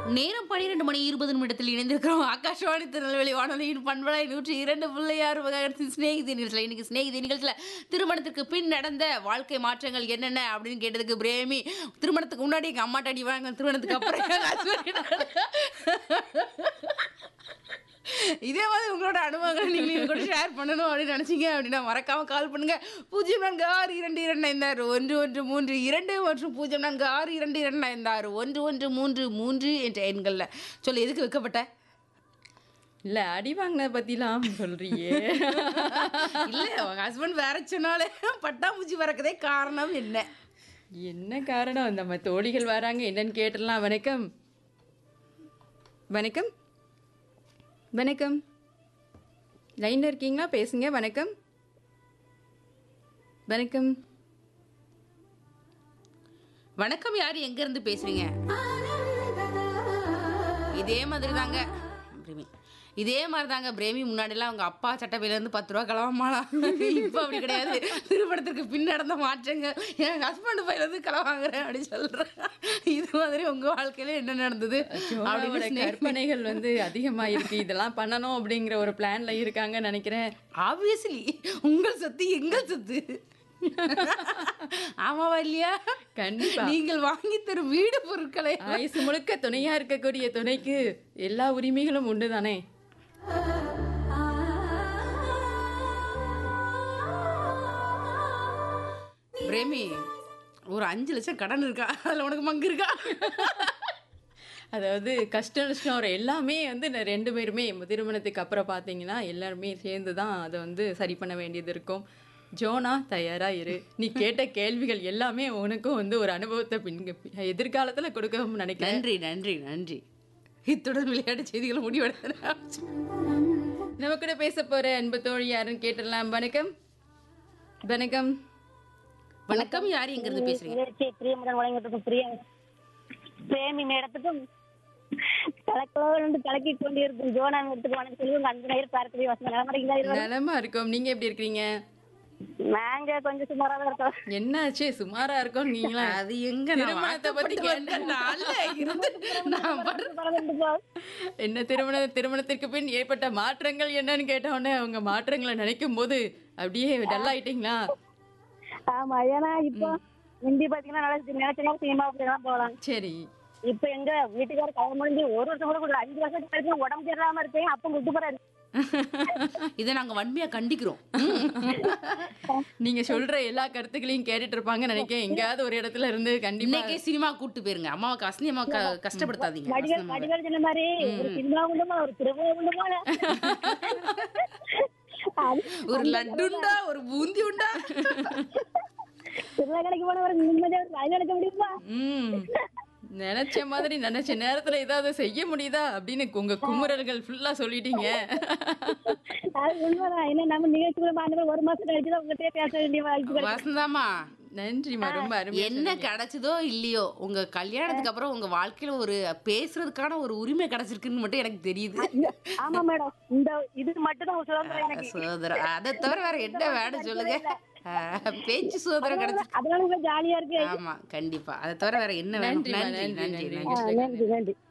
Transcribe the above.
நேரம் பன்னிரெண்டு மணி இருபது நிமிடத்தில் இணைந்திருக்கிறோம் ஆகாஷவாணி திருநெல்வேலி வானொலியின் பண்பலை நூற்றி இரண்டு பிள்ளையார் வகையத்தின் சிநேகிதி நிகழ்ச்சியில் இன்னைக்கு சிநேகிதி நிகழ்ச்சியில் திருமணத்திற்கு பின் நடந்த வாழ்க்கை மாற்றங்கள் என்னென்ன அப்படின்னு கேட்டதுக்கு பிரேமி திருமணத்துக்கு முன்னாடி எங்கள் அம்மாட்ட அடி வாங்க திருமணத்துக்கு அப்புறம் எங்க husband கிட்ட இதே மாதிரி உங்களோட அனுபவங்களை நீங்கள் இது கூட ஷேர் பண்ணணும் அப்படின்னு நினச்சிங்க அப்படின்னா மறக்காம கால் பண்ணுங்க பூஜ்ஜியம் நான்கு ஆறு இரண்டு இரண்டு ஐந்து ஆறு ஒன்று ஒன்று மூன்று இரண்டு மற்றும் பூஜ்ஜியம் நான்கு ஆறு இரண்டு இரண்டு ஐந்து ஆறு ஒன்று ஒன்று மூன்று மூன்று என்ற எண்களில் சொல்லு எதுக்கு வைக்கப்பட்ட இல்ல அடி வாங்கினத பத்திலாம் சொல்றியே இல்லை உங்க ஹஸ்பண்ட் வேற சொன்னாலே பட்டாம்பூச்சி பறக்கதே காரணம் என்ன என்ன காரணம் நம்ம தோழிகள் வராங்க என்னன்னு கேட்டுடலாம் வணக்கம் வணக்கம் வணக்கம் லைன்ல இருக்கீங்களா பேசுங்க வணக்கம் வணக்கம் வணக்கம் யார் எங்க இருந்து பேசுறீங்க இதே மாதிரி தாங்க பிரேமி இதே மாதிரி தாங்க பிரேமி முன்னாடிலாம் அவங்க அப்பா சட்டப்பையிலேருந்து பத்து ரூபா கிளவாமாலாம் இப்போ அப்படி கிடையாது திருமணத்திற்கு பின் நடந்த மாற்றங்கள் என் ஹஸ்பண்ட் பையிலேருந்து கிளவாங்குறேன் அப்படின்னு சொல்கிறேன் இது மாதிரி உங்கள் வாழ்க்கையில என்ன நடந்தது ஜோனாவோட அப்படின்னு கற்பனைகள் வந்து அதிகமா இருக்கு இதெல்லாம் பண்ணணும் அப்படிங்கிற ஒரு பிளான்ல இருக்காங்கன்னு நினைக்கிறேன் ஆப்வியஸ்லி உங்கள் சொத்து எங்கள் சொத்து ஆமாவா இல்லையா கண்டிப்பா நீங்கள் வாங்கி தரும் வீடு பொருட்களை ஆயுசு முழுக்க துணையா இருக்கக்கூடிய துணைக்கு எல்லா உரிமைகளும் உண்டு தானே பிரேமி ஒரு அஞ்சு லட்சம் கடன் இருக்கா அதில் உனக்கு மங்கு இருக்கா அதாவது கஷ்ட நஷ்டம் ஒரு எல்லாமே வந்து இந்த ரெண்டு பேருமே திருமணத்துக்கு அப்புறம் பார்த்தீங்கன்னா எல்லாருமே சேர்ந்து தான் அதை வந்து சரி பண்ண வேண்டியது இருக்கும் ஜோனா தயாரா இரு நீ கேட்ட கேள்விகள் எல்லாமே உனக்கும் வந்து ஒரு அனுபவத்தை பின் எதிர்காலத்துல கொடுக்கவும் நினைக்கிறேன் நன்றி நன்றி நன்றி இத்துடன் விளையாட்டு செய்திகளை முடிவெடுக்கிறேன் நம்ம கூட பேச போற அன்பு தோழி யாருன்னு கேட்டுடலாம் வணக்கம் வணக்கம் வணக்கம் யார் எங்க இருந்து பேசுறீங்க நிகழ்ச்சி பிரியமுடன் வழங்கிட்டு பிரியா பிரேமி மேடத்துக்கும் கலக்கலோடு கலக்கி கொண்டிருக்கும் ஜோனா மேடத்துக்கு வணக்கம் சொல்லி உங்க அன்பு நேர் பார்க்கவே வசந்த நிலமறைங்களா இருவரும் நலமா இருக்கோம் நீங்க எப்படி இருக்கீங்க நாங்க கொஞ்சம் சுமாரா தான் இருக்கோம் என்னாச்சு சுமாரா இருக்கோம் நீங்களா அது எங்க நான் திருமணத்தை பத்தி வாக்கப்பட்டு வந்த நாள்ல இருந்து நான் படுற பரவாயில்ல போ. என்ன திருமண திருமணத்திற்கு பின் ஏற்பட்ட மாற்றங்கள் என்னன்னு கேட்ட உடனே அவங்க மாற்றங்களை நினைக்கும் போது அப்படியே டல் ஆயிட்டீங்களா ஆமா ஏன்னா இப்போ முந்தி பாத்தீங்கன்னா நல்லா நினைச்ச நேரம் சினிமா எல்லாம் போகலாம் சரி இப்ப எங்க வீட்டுக்கார கல்யாணம் முடிஞ்சு ஒரு வருஷம் கூட கூட அஞ்சு வருஷத்துக்கு வரைக்கும் உடம்பு சரியில்லாம இருக்கேன் அப்ப விட்டு போறாரு இதை நாங்க வன்மையா கண்டிக்கிறோம் நீங்க சொல்ற எல்லா கருத்துக்களையும் கேட்டுட்டு இருப்பாங்க நினைக்கிறேன் எங்கேயாவது ஒரு இடத்துல இருந்து கண்டிப்பா இன்னைக்கே சினிமா கூட்டு போயிருங்க அம்மாவுக்கு அஸ்னி அம்மா க- கஷ்டப்படுத்தாதீங்க வடிவேல் அஸ்னி அம்மாவை. வடிவேல் சொன்ன மாதிரி ஒரு சினிமா உண்டுமா ஒரு திருவிழா உண்டுமா அது ஒரு லட்டுண்டா ஒரு பூந்தி உண்டா திருவிழா கடைக்கு போனவர் நிம்மதியா ஒரு வாய் நடக்க முடியுமா ம் நினைச்ச மாதிரி நினைச்ச நேரத்துல ஏதாவது செய்ய முடியுதா அப்படின்னு உங்க குமுறல்கள் ஃபுல்லா சொல்லிட்டீங்க அது உண்மைதான் என்ன நம்ம நிகழ்ச்சிக்குள்ள மாணவ ஒரு மாசம் கழிச்சு தான் உங்ககிட்ட பேச வேண்டிய வாய்ப்பு கிடைக்கும். வசந்தாமா நன்றிமா ரொம்ப அருமையா என்ன கிடைச்சதோ இல்லையோ உங்க கல்யாணத்துக்கு அப்புறம் உங்க வாழ்க்கையில ஒரு பேசுறதுக்கான ஒரு உரிமை கிடைச்சிருக்குன்னு மட்டும் எனக்கு தெரியுது ஆமா மேடம் இந்த இதுக்கு மட்டும் தான் சுதந்திரம் எனக்கு சுதந்திரம் அதை தவிர வேற என்ன வேணும் சொல்லுங்க ஆஹ், பேச்சு சுதந்திரம் கிடைச்சிருக்கு அதனால உங்களுக்கு ஜாலியா இருக்கு ஆமா கண்டிப்பா அதை தவிர வேற என்ன வேணும் நன்றிமா, நன்றி நன்றி, நன்றி நன்றி. நன்றி நன்றி நன்றி